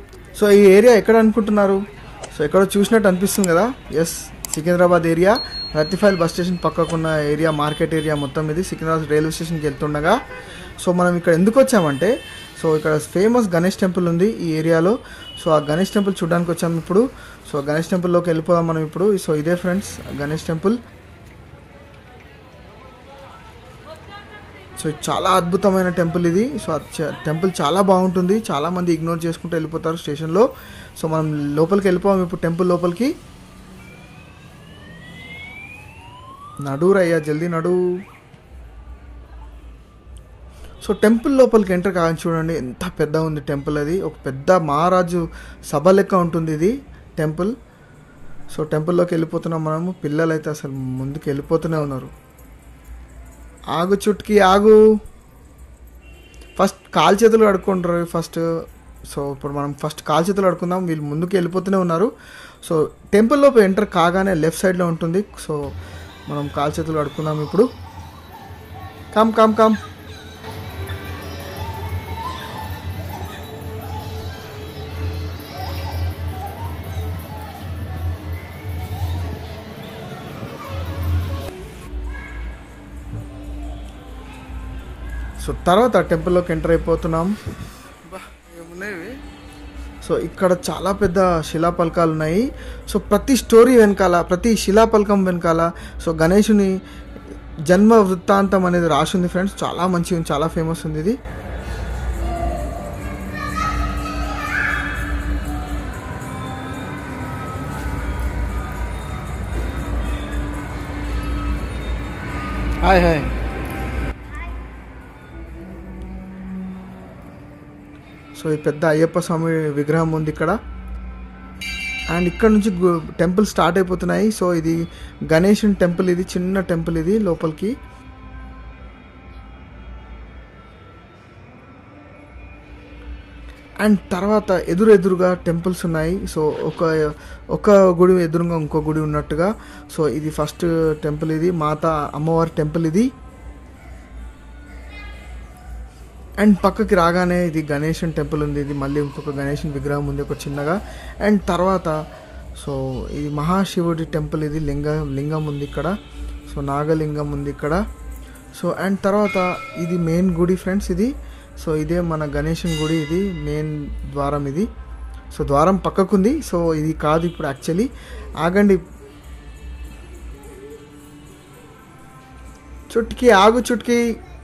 So ఈ area ఎక్కడ అనుకుంటున్నారు సో ఎక్కడో చూసినట్టు అనిపిస్తుంది కదా yes Secunderabad area Rethifile bus station పక్కకున్న ఏరియా మార్కెట్ ఏరియా మొత్తం ఇది సికింద్రాబాద్ రైల్వే స్టేషన్కి వెళ్తుండగా సో మనం ఇక్కడ ఎందుకు వచ్చామంటే సో ఇక్కడ ఫేమస్ గణేష్ టెంపుల్ ఉంది ఈ ఏరియాలో సో ఆ గణేష్ టెంపుల్ చూడడానికి వచ్చాము ఇప్పుడు సో గణేష్ టెంపుల్లోకి వెళ్ళిపోదాం మనం ఇప్పుడు సో ఇదే ఫ్రెండ్స్ గణేష్ టెంపుల్ సో చాలా అద్భుతమైన టెంపుల్ ఇది సో ఆ చ- టెంపుల్ చాలా బాగుంటుంది చాలా మంది ఇగ్నోర్ చేసుకుంటూ వెళ్ళిపోతారు స్టేషన్లో సో మనం లోపలికి వెళ్ళిపోయాం ఇప్పుడు టెంపుల్ లోపలికి నడురయ్యా జల్దీ నడు సో టెంపుల్ లోపలికి ఎంటర్ కాగానే చూడండి ఎంత పెద్ద ఉంది టెంపుల్ అది ఒక పెద్ద మహారాజు సభ లెక్క ఉంటుంది ఇది టెంపుల్ సో టెంపుల్లోకి వెళ్ళిపోతున్నాం మనము పిల్లలు అయితే అసలు ముందుకు వెళ్ళిపోతూనే ఉన్నారు ఆగు చుట్కి ఆగు ఫస్ట్ కాలు చేతులు కడుక్కుంటారు ఫస్ట్ సో ఇప్పుడు మనం ఫస్ట్ కాలు చేతులు కడుక్కుందాం వీళ్ళు ముందుకు వెళ్ళిపోతూనే ఉన్నారు సో టెంపుల్ లోపు ఎంటర్ కాగానే లెఫ్ట్ సైడ్లో ఉంటుంది సో మనం కాలు చేతులు కడుక్కుందాం ఇప్పుడు కమ్ కమ్ కమ్ సో తర్వాత టెంపుల్లోకి ఎంటర్ అయిపోతున్నాం సో ఇక్కడ చాలా పెద్ద శిలాపలకాలు ఉన్నాయి సో ప్రతి స్టోరీ వెనకాల ప్రతి శిలాపలకం వెనకాల సో గణేషుని జన్మ వృత్తాంతం అనేది రాసి ఉంది ఫ్రెండ్స్ చాలా మంచిగా ఉంది చాలా ఫేమస్ ఉంది ఇది హాయ్ హాయ్ సో ఈ పెద్ద అయ్యప్ప స్వామి విగ్రహం ఉంది ఇక్కడ అండ్ ఇక్కడ నుంచి గు- టెంపుల్ స్టార్ట్ అయిపోతున్నాయి సో ఇది గణేషన్ టెంపుల్ ఇది చిన్న టెంపుల్ ఇది లోపలికి అండ్ తర్వాత ఎదురు ఎదురుగా టెంపుల్స్ ఉన్నాయి సో ఒక ఒక గుడి ఎదురుగా ఇంకో గుడి ఉన్నట్టుగా సో ఇది ఫస్ట్ టెంపుల్ ఇది మాత అమ్మవారి టెంపుల్ ఇది అండ్ పక్కకి రాగానే ఇది గణేషన్ టెంపుల్ ఉంది ఇది మళ్ళీ ఇంకొక గణేషన్ విగ్రహం ఉంది ఒక చిన్నగా అండ్ తర్వాత సో ఇది మహాశివుడి టెంపుల్ ఇది లింగ లింగం ఉంది ఇక్కడ సో నాగలింగం ఉంది ఇక్కడ సో అండ్ తర్వాత ఇది మెయిన్ గుడి ఫ్రెండ్స్ ఇది సో ఇదే మన గణేషన్ గుడి ఇది మెయిన్ ద్వారం ఇది సో ద్వారం పక్కకుంది సో ఇది కాదు ఇప్పుడు యాక్చువల్లీ ఆగండి చుట్కి ఆగు చుట్కి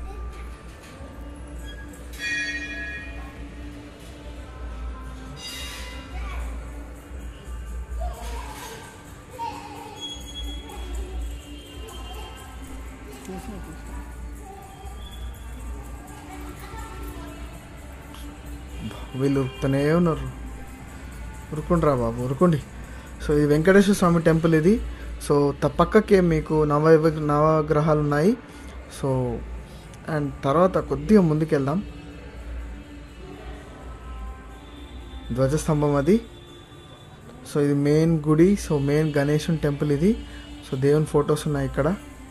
వీళ్ళు ఉరుకుతూనే ఉన్నారు ఉరుకుండ్రా బాబు ఉరుకోండి సో ఇది వెంకటేశ్వర స్వామి టెంపుల్ ఇది సో త పక్కకే మీకు నవ నవగ్రహాలు ఉన్నాయి సో అండ్ తర్వాత కొద్దిగా ముందుకెళ్దాం ధ్వజస్తంభం అది సో ఇది మెయిన్ గుడి సో మెయిన్ గణేశుని టెంపుల్ ఇది సో దేవుని ఫొటోస్ ఉన్నాయి ఇక్కడ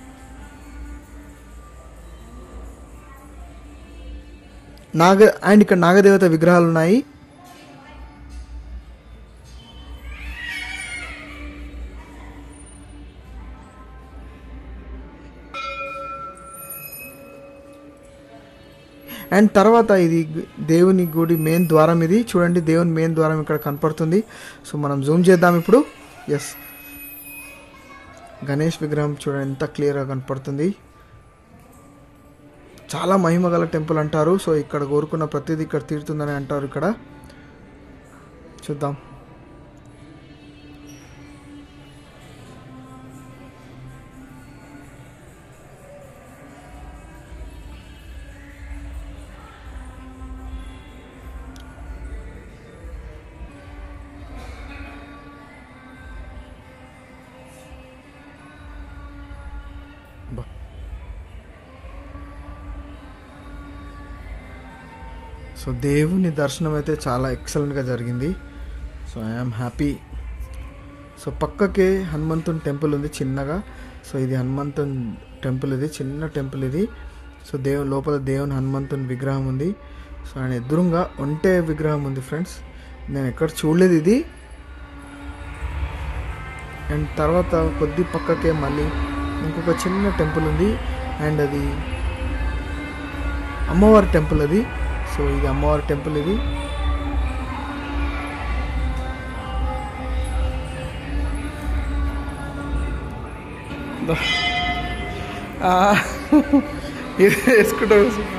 నాగ అండ్ ఇక్కడ నాగదేవత విగ్రహాలు ఉన్నాయి అండ్ తర్వాత ఇది గు- దేవుని గుడి మెయిన్ ద్వారం ఇది చూడండి దేవుని మెయిన్ ద్వారం ఇక్కడ కనపడుతుంది సో మనం జూమ్ చేద్దాం ఇప్పుడు ఎస్ గణేష్ విగ్రహం చూడండి ఎంత క్లియర్గా కనపడుతుంది చాలా మహిమ గల టెంపుల్ అంటారు సో ఇక్కడ కోరుకున్న ప్రతిదీ ఇక్కడ తీరుతుందని అంటారు ఇక్కడ చూద్దాం బా సో దేవుని దర్శనం అయితే చాలా ఎక్సలెంట్గా జరిగింది సో ఐఎమ్ హ్యాపీ సో పక్కకే హనుమంతుని టెంపుల్ ఉంది చిన్నగా సో ఇది హనుమంతుని టెంపుల్ ఇది చిన్న టెంపుల్ ఇది సో దేవు లోపల దేవుని హనుమంతుని విగ్రహం ఉంది సో ఆయన ఎదురుగా ఒంటె విగ్రహం ఉంది ఫ్రెండ్స్ నేను ఎక్కడ చూడలేదు ఇది అండ్ తర్వాత కొద్ది పక్కకే మళ్ళీ ఇంకొక చిన్న టెంపుల్ ఉంది అండ్ అది అమ్మవారి టెంపుల్ అది సో ఇది అమ్మవారి టెంపుల్ ఇది దా. ఆ, ఇది వేసుకుంటా కూర్చున్నా.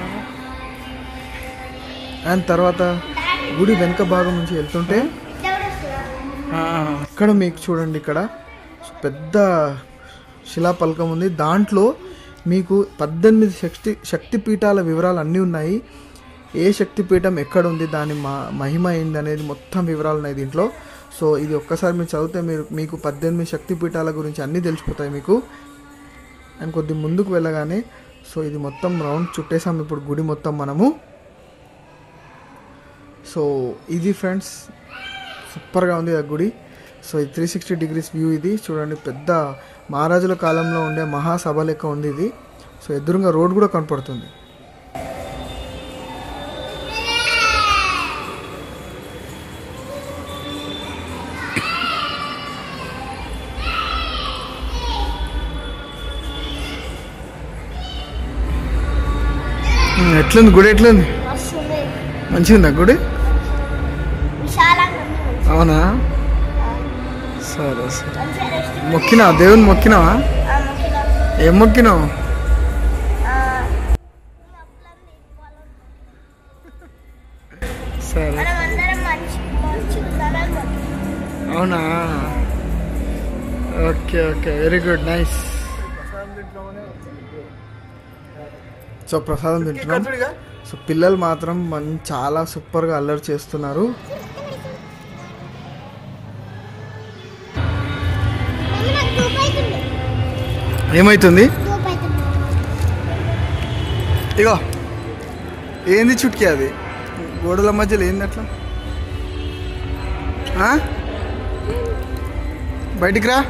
అండ్ తర్వాత గుడి వెనుక భాగం నుంచి వెళ్తుంటే ఆ, ఇక్కడ మీకు చూడండి ఇక్కడ పెద్ద శిలాపలకం ఉంది దాంట్లో మీకు పద్దెనిమిది శక్తి శక్తి పీఠాల వివరాలు అన్నీ ఉన్నాయి ఏ శక్తి పీఠం ఎక్కడ ఉంది దాని మా మహిమ ఏంది అనేది మొత్తం వివరాలు ఉన్నాయి దీంట్లో సో ఇది ఒక్కసారి మీరు చదివితే మీరు మీకు పద్దెనిమిది శక్తి పీఠాల గురించి అన్నీ తెలిసిపోతాయి మీకు అండ్ కొద్ది ముందుకు వెళ్ళగానే సో ఇది మొత్తం రౌండ్ చుట్టేసాం ఇప్పుడు గుడి మొత్తం మనము సో ఇది ఫ్రెండ్స్ సూపర్గా ఉంది ఆ గుడి సో ఇది త్రీ సిక్స్టీ డిగ్రీస్ వ్యూ ఇది చూడండి పెద్ద మహారాజుల కాలంలో ఉండే మహాసభ లెక్క ఉంది ఇది సో ఎదురుగా రోడ్ కూడా కనపడుతుంది ఉమ్, ఎట్లుంది గుడి ఎట్లుంది వస్తుంది మంచిగా ఉందా గుడి విశాలంగా ఉంది మంచి- అవునా సరే సరే మంచిగా రెస్ట్ మొక్కినా దేవుని మొక్కినావా ఆ, మంచిగా, ఏం మొక్కినావు ఆ, సరే మనం అందరం మంచి మంచి ఉండాలని మొక్కుతున్నాం. అవునా okay okay very good nice so ప్రసాదం తింటున్నాం సో పిల్లలు మాత్రం మన్ చాలా సూపర్గా అల్లరి చేస్తున్నారు మమ్మీ, నాకు ధూప్ అవుతుంది. ఏమైతుంది ధూప్ అవుతుంది. ఇగో ఏంది చుట్కీ అది గోడల మధ్యలో ఏంది అట్లా ఆ? బయటికి రా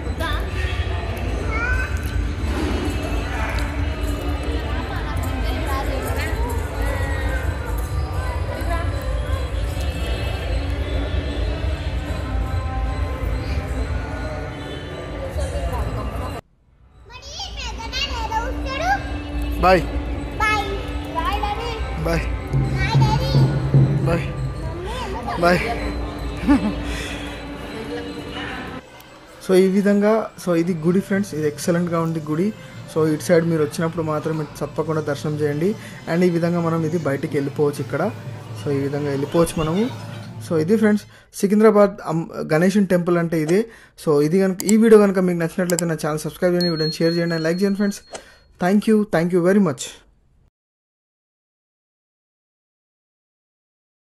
మరి పెద్దనాన్న ఎలా వస్తాడు? Bye bye. Bye daddy. Bye bye daddy. Bye mummy, ఎందుకు? బాయ్ సో ఈ విధంగా సో ఇది గుడి ఫ్రెండ్స్ ఇది ఎక్సలెంట్గా ఉంది గుడి సో ఇటు సైడ్ మీరు వచ్చినప్పుడు మాత్రం మీరు తప్పకుండా దర్శనం చేయండి అండ్ ఈ విధంగా మనం ఇది బయటికి వెళ్ళిపోవచ్చు ఇక్కడ సో ఈ విధంగా వెళ్ళిపోవచ్చు మనము సో ఇది ఫ్రెండ్స్ సికింద్రాబాద్ అమ్- గణేషన్ టెంపుల్ అంటే ఇదే సో ఇది కనుక ఈ వీడియో కనుక మీకు నచ్చినట్లయితే నా ఛానల్ సబ్స్క్రైబ్ చేయండి వీడియోని షేర్ చేయండి లైక్ చేయండి friends thank you thank you very much